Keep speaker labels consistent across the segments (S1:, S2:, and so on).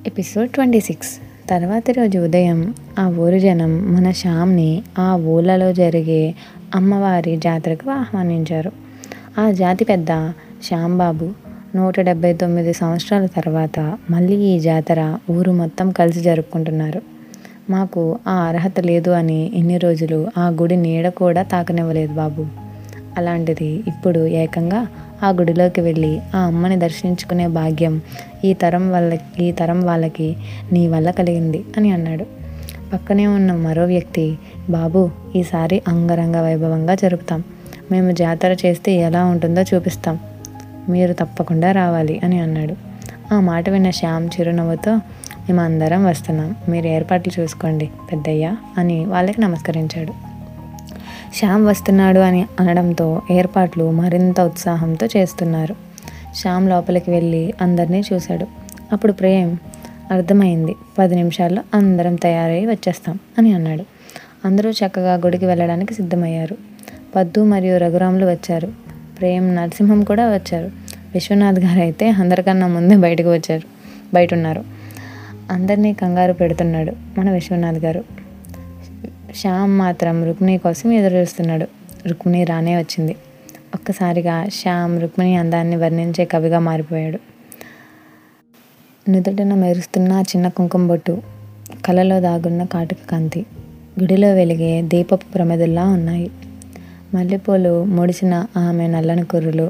S1: episode twenty six తర్వాతి రోజు ఉదయం ఆ ఊరి జనం మన శ్యామ్ని ఆ ఊళ్ళలో జరిగే అమ్మవారి జాతరకు ఆహ్వానించారు ఆ జాతి పెద్ద శ్యాంబాబు నూట డెబ్భై తొమ్మిది సంవత్సరాల తర్వాత మళ్ళీ ఈ జాతర ఊరు మొత్తం కలిసి జరుపుకుంటున్నారు మాకు ఆ అర్హత లేదు అని ఇన్ని రోజులు ఆ గుడి నీడ కూడా తాకనివ్వలేదు బాబు అలాంటిది ఇప్పుడు ఏకంగా ఆ గుడిలోకి వెళ్ళి ఆ అమ్మని దర్శించుకునే భాగ్యం ఈ తరం వాళ్ళ ఈ తరం వాళ్ళకి నీ వల్ల కలిగింది అని అన్నాడు పక్కనే ఉన్న మరో వ్యక్తి బాబు ఈసారి అంగరంగ వైభవంగా జరుపుతాం మేము జాతర చేస్తే ఎలా ఉంటుందో చూపిస్తాం మీరు తప్పకుండా రావాలి అని అన్నాడు ఆ మాట విన్న శ్యామ్ చిరునవ్వుతో మేము అందరం వస్తున్నాం మీరు ఏర్పాట్లు చూసుకోండి పెద్దయ్య అని వాళ్ళకి నమస్కరించాడు శ్యామ్ వస్తున్నాడు అని అనడంతో ఏర్పాట్లు మరింత ఉత్సాహంతో చేస్తున్నారు శ్యామ్ లోపలికి వెళ్ళి అందరినీ చూశాడు అప్పుడు ప్రేమ్ అర్థమైంది పది నిమిషాల్లో అందరం తయారై వచ్చేస్తాం అని అన్నాడు అందరూ చక్కగా గుడికి వెళ్ళడానికి సిద్ధమయ్యారు పద్దు మరియు రఘురాములు వచ్చారు ప్రేమ్ నరసింహం కూడా వచ్చారు విశ్వనాథ్ గారు అయితే అందరికన్నా ముందే బయటకు వచ్చారు బయట ఉన్నారు అందరినీ కంగారు పెడుతున్నాడు మన విశ్వనాథ్ గారు శ్యామ్ మాత్రం రుక్మిణి కోసం ఎదురు చూస్తున్నాడు రుక్మిణి రానే వచ్చింది ఒక్కసారిగా శ్యామ్ రుక్మిణి అందాన్ని వర్ణించే కవిగా మారిపోయాడు నుదుటిన మెరుస్తున్న చిన్న కుంకుమ బొట్టు కలలో దాగున్న కాటుక కాంతి గుడిలో వెలిగే దీపపు ప్రమిదల్లా ఉన్నాయి మల్లెపూలు ముడిచిన ఆమె నల్లని కుర్రులు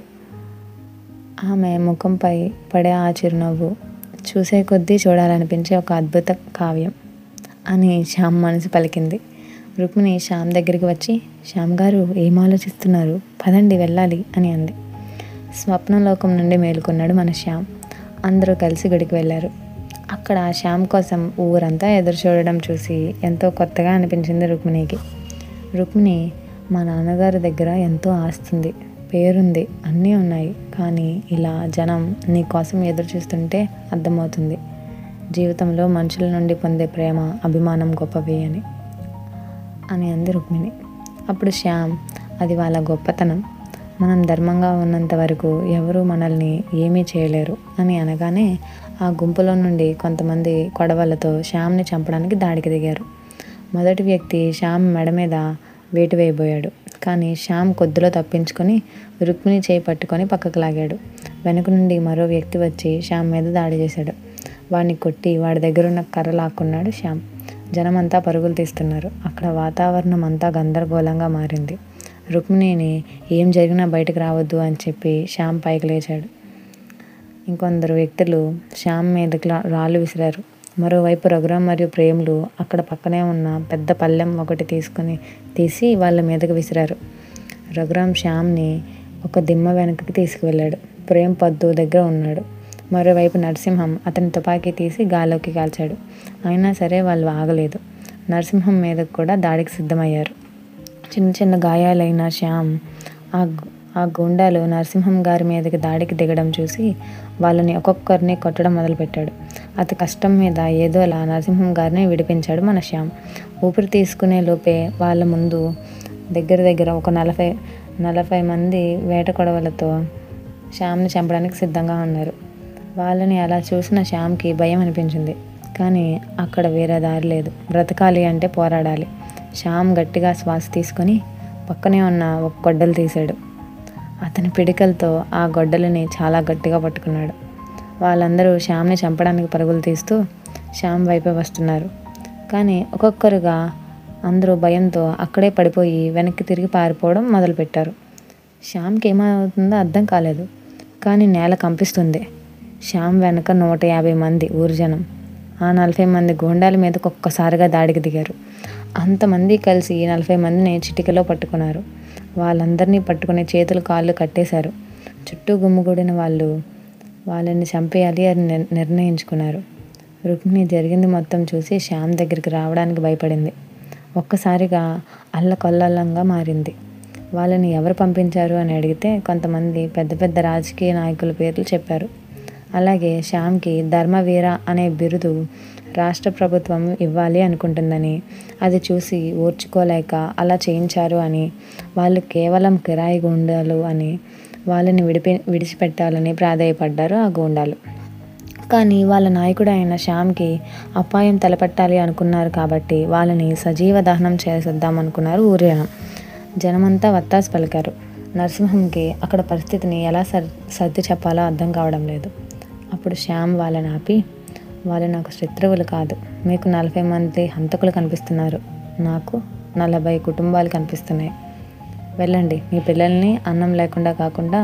S1: ఆమె ముఖంపై పడే ఆ చిరునవ్వు చూసే కొద్దీ చూడాలనిపించే ఒక అద్భుత కావ్యం అని శ్యామ్ మనసు పలికింది రుక్మిణి శ్యామ్ దగ్గరికి వచ్చి శ్యామ్ గారు ఏం ఆలోచిస్తున్నారు పదండి వెళ్ళాలి అని అంది స్వప్నలోకం నుండి మేలుకున్నాడు మన శ్యామ్ అందరూ కలిసి గుడికి వెళ్ళారు అక్కడ శ్యామ్ కోసం ఊరంతా ఎదురు చూడడం చూసి ఎంతో కొత్తగా అనిపించింది రుక్మిణికి రుక్మిణి మా నాన్నగారి దగ్గర ఎంతో ఆస్తుంది పేరుంది అన్నీ ఉన్నాయి కానీ ఇలా జనం నీ కోసం ఎదురు చూస్తుంటే అర్థమవుతుంది జీవితంలో మనుషుల నుండి పొందే ప్రేమ అభిమానం గొప్పవి అని అని అంది రుక్మిణి అప్పుడు శ్యామ్ అది వాళ్ళ గొప్పతనం మనం ధర్మంగా ఉన్నంత వరకు ఎవరు మనల్ని ఏమీ చేయలేరు అని అనగానే ఆ గుంపులో నుండి కొంతమంది కొడవలతో శ్యామ్ని చంపడానికి దాడికి దిగారు మొదటి వ్యక్తి శ్యామ్ మెడ మీద వేటు వేయబోయాడు కానీ శ్యామ్ కొద్దిలో తప్పించుకొని రుక్మిణి చేయి పట్టుకొని పక్కకు లాగాడు వెనుక నుండి మరో వ్యక్తి వచ్చి శ్యామ్ మీద దాడి చేశాడు వాడిని కొట్టి వాడి దగ్గర ఉన్న కర్ర లాక్కున్నాడు శ్యామ్ జనమంతా పరుగులు తీస్తున్నారు అక్కడ వాతావరణం అంతా గందరగోళంగా మారింది రుక్మిణిని ఏం జరిగినా బయటకు రావద్దు అని చెప్పి శ్యామ్ పైకి లేచాడు ఇంకొందరు వ్యక్తులు శ్యామ్ మీదకి లా- రాళ్ళు విసిరారు మరోవైపు రఘురామ్ మరియు ప్రేములు అక్కడ పక్కనే ఉన్న పెద్ద పళ్ళెం ఒకటి తీసుకుని తీసి వాళ్ళ మీదకి విసిరారు రఘురామ్ శ్యామ్ని ఒక దిమ్మ వెనక్కి తీసుకువెళ్ళాడు ప్రేమ్ పద్దు దగ్గర ఉన్నాడు మరోవైపు నరసింహం అతని తుపాకీ తీసి గాల్లోకి కాల్చాడు అయినా సరే వాళ్ళు ఆగలేదు నరసింహం మీదకు కూడా దాడికి సిద్ధమయ్యారు చిన్న చిన్న గాయాలైన శ్యామ్ ఆ గు- ఆ గుండాలు నరసింహం గారి మీదకి దాడికి దిగడం చూసి వాళ్ళని ఒక్కొక్కరిని కొట్టడం మొదలుపెట్టాడు అతి కష్టం మీద ఏదోలా నరసింహం గారిని విడిపించాడు మన శ్యామ్ ఊపిరి తీసుకునే లోపే వాళ్ళ ముందు దగ్గర దగ్గర ఒక నలభై నలభై మంది వేట కొడవలతో శ్యామ్ని చంపడానికి సిద్ధంగా ఉన్నారు వాళ్ళని అలా చూసిన శ్యామ్కి భయం అనిపించింది కానీ అక్కడ వేరే దారి లేదు బ్రతకాలి అంటే పోరాడాలి శ్యామ్ గట్టిగా శ్వాస తీసుకొని పక్కనే ఉన్న ఒక గొడ్డలు తీశాడు అతని పిడికలతో ఆ గొడ్డలిని చాలా గట్టిగా పట్టుకున్నాడు వాళ్ళందరూ శ్యామ్ని చంపడానికి పరుగులు తీస్తూ శ్యామ్ వైపే వస్తున్నారు కానీ ఒక్కొక్కరుగా అందరూ భయంతో అక్కడే పడిపోయి వెనక్కి తిరిగి పారిపోవడం మొదలుపెట్టారు శ్యామ్కి ఏమవుతుందో అర్థం కాలేదు కానీ నేల కంపిస్తుంది శ్యామ్ వెనక నూట యాభై మంది ఊరు జనం ఆ నలభై మంది గోండాల మీదకి ఒక్కసారిగా దాడికి దిగారు అంతమంది కలిసి నలభై మందిని చిటికలో పట్టుకున్నారు వాళ్ళందరినీ పట్టుకుని చేతులు కాళ్ళు కట్టేశారు చుట్టూ గుమ్ముగూడిన వాళ్ళు వాళ్ళని చంపేయాలి అని నిర్- నిర్ణయించుకున్నారు రుక్మిణి జరిగింది మొత్తం చూసి శ్యామ్ దగ్గరికి రావడానికి భయపడింది ఒక్కసారిగా అల్లకొల్లలంగా మారింది వాళ్ళని ఎవరు పంపించారు అని అడిగితే కొంతమంది పెద్ద పెద్ద రాజకీయ నాయకుల పేర్లు చెప్పారు అలాగే శ్యామ్కి ధర్మవీర అనే బిరుదు రాష్ట్ర ప్రభుత్వం ఇవ్వాలి అనుకుంటుందని అది చూసి ఓర్చుకోలేక అలా చేయించారు అని వాళ్ళు కేవలం కిరాయి గుండాలు అని వాళ్ళని విడిపి విడిచిపెట్టాలని ప్రాధాయపడ్డారు ఆ గూండాలు కానీ వాళ్ళ నాయకుడు అయిన శ్యామ్కి అపాయం తలపెట్టాలి అనుకున్నారు కాబట్టి వాళ్ళని సజీవ దహనం చేసేద్దాం అనుకున్నారు ఊరి జనం జనమంతా వత్తాసు పలికారు నరసింహంకి అక్కడ పరిస్థితిని ఎలా సర్ సర్ది చెప్పాలో అర్థం కావడం లేదు అప్పుడు శ్యామ్ వాళ్ళని ఆపి వాళ్ళు నాకు శత్రువులు కాదు మీకు నలభై మంది హంతకులు కనిపిస్తున్నారు నాకు నలభై కుటుంబాలు కనిపిస్తున్నాయి వెళ్ళండి మీ పిల్లల్ని అన్నం లేకుండా కాకుండా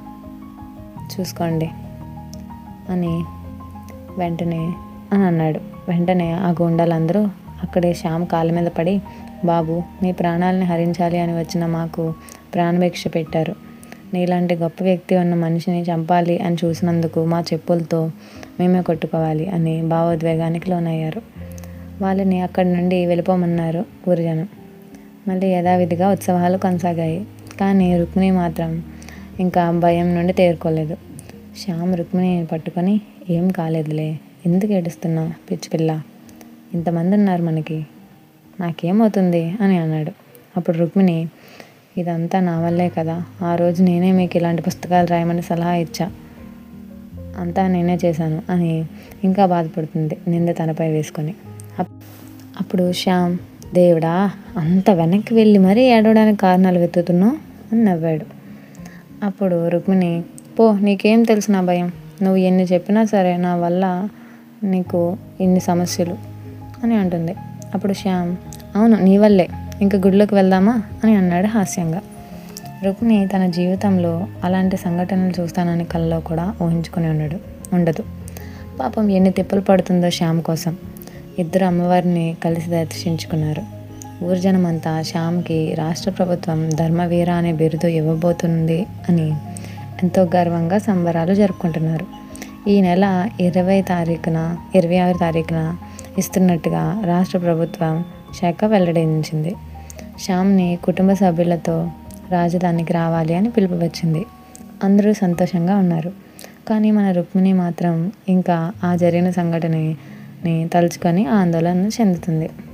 S1: చూసుకోండి అని వెంటనే అని అన్నాడు వెంటనే ఆ గుండాలందరూ అక్కడే శ్యామ్ కాళ్ళ మీద పడి బాబు మీ ప్రాణాలని హరించాలి అని వచ్చిన మాకు ప్రాణభిక్ష పెట్టారు నీలాంటి గొప్ప వ్యక్తి ఉన్న మనిషిని చంపాలి అని చూసినందుకు మా చెప్పులతో మేమే కొట్టుకోవాలి అని భావోద్వేగానికి లోనయ్యారు వాళ్ళని అక్కడి నుండి వెళ్ళిపోమన్నారు ఊరి జనం మళ్ళీ యథావిధిగా ఉత్సవాలు కొనసాగాయి కానీ రుక్మిణి మాత్రం ఇంకా భయం నుండి తేరుకోలేదు శ్యామ్ రుక్మిణిని పట్టుకొని ఏం కాలేదులే ఎందుకు ఏడుస్తున్నావు పిచ్చి పిల్ల ఇంతమంది ఉన్నారు మనకి నాకేమవుతుంది అని అన్నాడు అప్పుడు రుక్మిణి ఇదంతా నా వల్లే కదా ఆ రోజు నేనే మీకు ఇలాంటి పుస్తకాలు రాయమని సలహా ఇచ్చా అంతా నేనే చేశాను అని ఇంకా బాధపడుతుంది నింద తనపై వేసుకొని అప్- అప్పుడు శ్యామ్ దేవుడా అంత వెనక్కి వెళ్ళి మరీ ఏడవడానికి కారణాలు వెతుకుతున్నావు అని నవ్వాడు అప్పుడు రుక్మిణి పో నీకేం తెలుసు నా భయం నువ్వు ఎన్ని చెప్పినా సరే నా వల్ల నీకు ఇన్ని సమస్యలు అని అంటుంది అప్పుడు శ్యామ్ అవును నీ వల్లే ఇంక గుడిలోకి వెళ్దామా అని అన్నాడు హాస్యంగా రుక్మిణి తన జీవితంలో అలాంటి సంఘటనలు చూస్తానని కలలో కూడా ఊహించుకుని ఉండడు ఉండదు పాపం ఎన్ని తిప్పలు పడుతుందో శ్యామ్ కోసం ఇద్దరు అమ్మవారిని కలిసి దర్శించుకున్నారు ఊర్జనమంతా శ్యామ్కి రాష్ట్ర ప్రభుత్వం ధర్మవీర అనే బిరుదు ఇవ్వబోతుంది అని ఎంతో గర్వంగా సంబరాలు జరుపుకుంటున్నారు ఈ నెల ఇరవై తారీఖున ఇరవై ఆరు తారీఖున ఇస్తున్నట్టుగా రాష్ట్ర ప్రభుత్వం శాఖ వెల్లడించింది శ్యామ్ని కుటుంబ సభ్యులతో రాజధానికి రావాలి అని పిలుపు వచ్చింది అందరూ సంతోషంగా ఉన్నారు కానీ మన రుక్మిణి మాత్రం ఇంకా ఆ జరిగిన సంఘటనని తలుచుకొని ఆందోళన చెందుతుంది